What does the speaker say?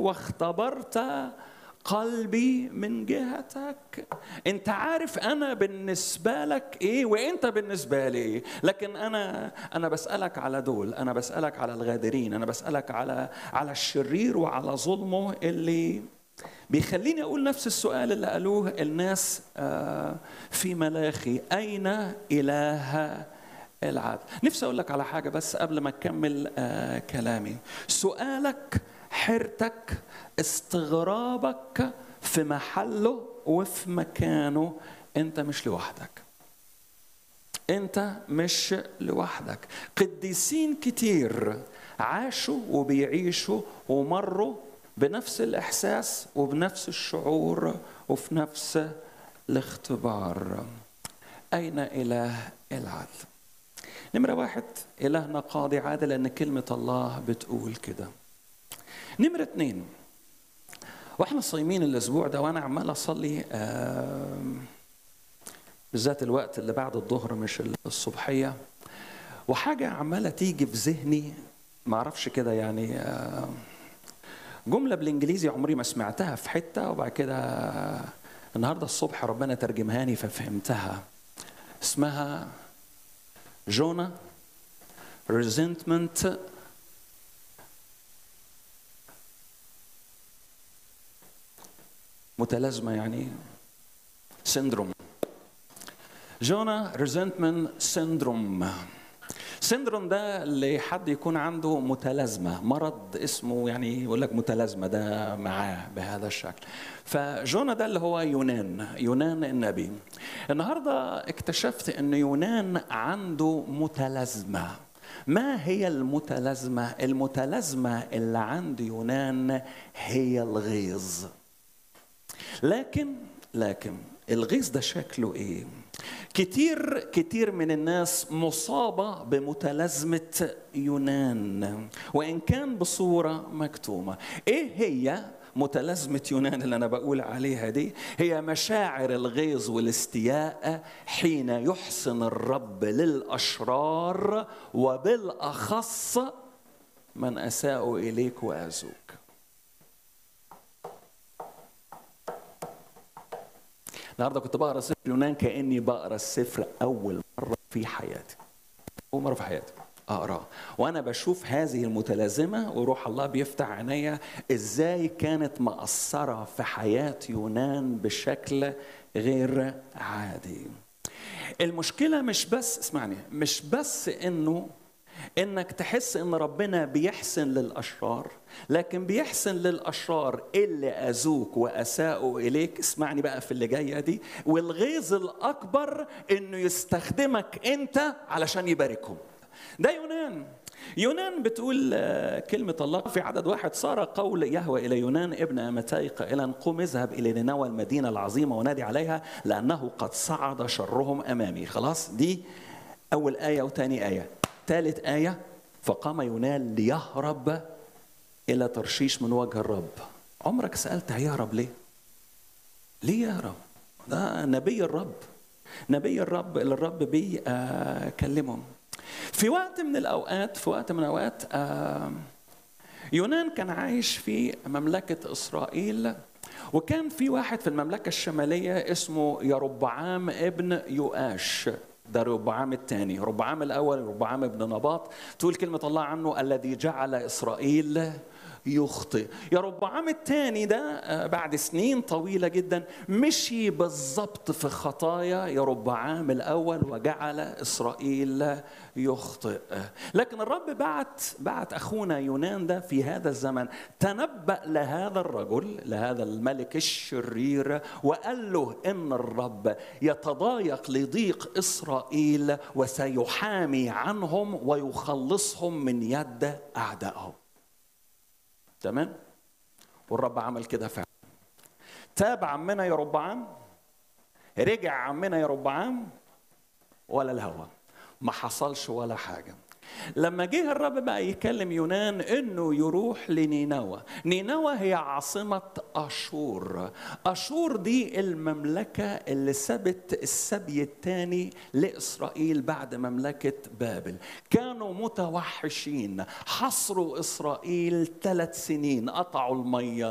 واختبرت قلبي من جهتك انت عارف انا بالنسبه لك ايه وانت بالنسبه لي ايه لكن انا انا بسالك على دول انا بسالك على الغادرين انا بسالك على على الشرير وعلى ظلمه اللي بيخليني اقول نفس السؤال اللي قالوه الناس في ملاخي اين اله العدل نفسي اقول لك على حاجه بس قبل ما اكمل كلامي سؤالك حيرتك استغرابك في محله وفي مكانه انت مش لوحدك انت مش لوحدك قديسين كتير عاشوا وبيعيشوا ومروا بنفس الاحساس وبنفس الشعور وفي نفس الاختبار اين اله العدل نمرة واحد إلهنا قاضي عادل لأن كلمة الله بتقول كده نمرة اتنين واحنا صايمين الاسبوع ده وانا عمال اصلي بالذات الوقت اللي بعد الظهر مش الصبحيه وحاجه عماله تيجي في ذهني ما اعرفش كده يعني جمله بالانجليزي عمري ما سمعتها في حته وبعد كده النهارده الصبح ربنا ترجمهاني ففهمتها اسمها جونا resentment متلازمه يعني سندروم جونا ريزنتمنت سندروم سندروم ده اللي حد يكون عنده متلازمه مرض اسمه يعني يقول لك متلازمه ده معاه بهذا الشكل فجونا ده اللي هو يونان يونان النبي النهارده اكتشفت ان يونان عنده متلازمه ما هي المتلازمه المتلازمه اللي عند يونان هي الغيظ لكن لكن الغيظ ده شكله ايه كتير كتير من الناس مصابة بمتلازمة يونان وإن كان بصورة مكتومة إيه هي متلازمة يونان اللي أنا بقول عليها دي هي مشاعر الغيظ والاستياء حين يحسن الرب للأشرار وبالأخص من أساءوا إليك وأذوك النهارده كنت بقرا سفر يونان كاني بقرا السفر اول مره في حياتي اول مره في حياتي اقراه وانا بشوف هذه المتلازمه وروح الله بيفتح عينيا ازاي كانت مأثره في حياه يونان بشكل غير عادي المشكله مش بس اسمعني مش بس انه انك تحس ان ربنا بيحسن للاشرار لكن بيحسن للاشرار اللي اذوك واساءوا اليك اسمعني بقى في اللي جايه دي والغيظ الاكبر انه يستخدمك انت علشان يباركهم ده يونان يونان بتقول كلمة الله في عدد واحد صار قول يهوى إلى يونان ابن أمتاي قائلا قم اذهب إلى نينوى المدينة العظيمة ونادي عليها لأنه قد صعد شرهم أمامي خلاص دي أول آية وتاني آية ثالث آية فقام يونان ليهرب إلى ترشيش من وجه الرب عمرك سألت هيهرب ليه؟ ليه يهرب؟ ده نبي الرب نبي الرب اللي الرب بيكلمهم في وقت من الأوقات في وقت من الأوقات يونان كان عايش في مملكة إسرائيل وكان في واحد في المملكة الشمالية اسمه يربعام ابن يؤاش ده ربعام الثاني ربعام الاول ربعام ابن نباط تقول كلمه الله عنه الذي جعل اسرائيل يخطئ يا ربعام الثاني ده بعد سنين طويله جدا مشي بالظبط في خطايا يا ربعام الاول وجعل اسرائيل يخطئ لكن الرب بعت بعت اخونا يونان ده في هذا الزمن تنبأ لهذا الرجل لهذا الملك الشرير وقال له ان الرب يتضايق لضيق اسرائيل وسيحامي عنهم ويخلصهم من يد اعدائهم تمام والرب عمل كده فعلا تاب عمنا يا ربعام رجع عمنا يا ربعام ولا الهوى ما حصلش ولا حاجة لما جه الرب بقى يكلم يونان انه يروح لنينوى نينوى هي عاصمة اشور اشور دي المملكة اللي سبت السبي الثاني لاسرائيل بعد مملكة بابل كانوا متوحشين حصروا اسرائيل ثلاث سنين قطعوا المية